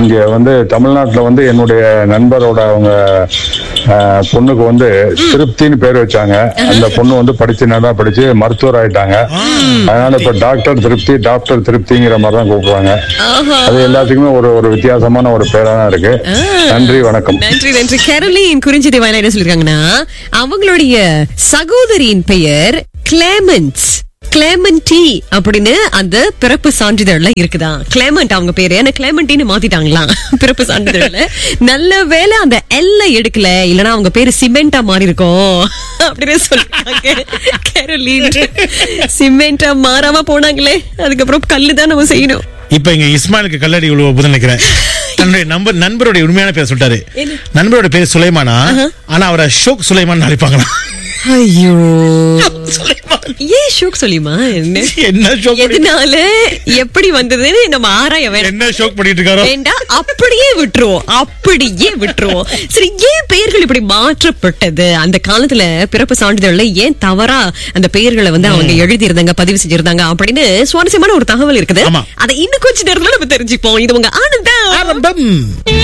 இங்க வந்து தமிழ்நாட்டுல வந்து என்னுடைய நண்பரோட அவங்க அஹ், பொண்ணுக்கு வந்து திருப்தின்னு பேர் வச்சாங்க அந்த பொண்ணு வந்து படிச்சு நல்லா படிச்சு மருத்துவர் ஆயிட்டாங்க அதனால இப்ப டாக்டர் திருப்தி டாக்டர் திருப்திங்கிற மாதிரி தான் கூப்பிடுவாங்க ஆஹா. அது எல்லாத்துக்குமே ஒரு ஒரு வித்தியாசமான ஒரு பேரா தான் இருக்கு நன்றி வணக்கம் நன்றி நன்றி கேரளின் குறிஞ்சி தேவாயில என்ன சொல்லிருக்காங்கன்னா அவங்களுடைய சகோதரியின் பெயர் கிளேமன்ஸ் கிளேமன்டி அப்படின்னு அந்த பிறப்பு சான்றிதழ்ல இருக்குதா கிளேமண்ட் அவங்க பேரு ஏன்னா கிளேமண்டின்னு மாத்திட்டாங்களாம் பிறப்பு சான்றிதழ்ல நல்ல வேளை அந்த எல்ல எடுக்கல இல்லனா அவங்க பேரு சிமெண்டா மாறி இருக்கும் அப்படின்னு சொல்லிட்டாங்க கேரளின் சிமெண்டா மாறாம போனாங்களே அதுக்கப்புறம் கல்லு தான் நம்ம செய்யணும் இப்ப இங்க இஸ்மாயிலுக்கு கல்லடி உழுவ நினைக்கிறேன் தன்னுடைய நண்பர் நண்பருடைய உண்மையான பேர் சொல்லிட்டாரு என்ன? நண்பரோட பேர் சுலைமானா ஆனா அவரை ஷோக் சுலைமான் அழைப்பாங்களா ஐயோ சுலைமான் ஏன் ஷோக் சொல்லியுமா என்ன என்ன ஷோக் எதனால எப்படி வந்ததுன்னு நம்ம ஆராய வேண்டாம் என்ன ஷோக் பண்ணிட்டு இருக்காரோ வேண்டாம் அப்படியே விட்டுருவோம் அப்படியே விட்டுருவோம் சரி ஏன் பெயர்கள் இப்படி மாற்றப்பட்டது அந்த காலத்துல பிறப்பு சான்றிதழ்ல ஏன் தவறா அந்த பெயர்களை வந்து அவங்க எழுதியிருந்தாங்க பதிவு செஞ்சிருந்தாங்க அப்படின்னு சுவாரஸ்யமான ஒரு தகவல் இருக்குது ஆமா. அதை இன்னும் கொஞ்ச நேரத்துல நம்ம தெரிஞ்சுப்போம் இது உங்க ஆனந்தம் ஆரம்பம்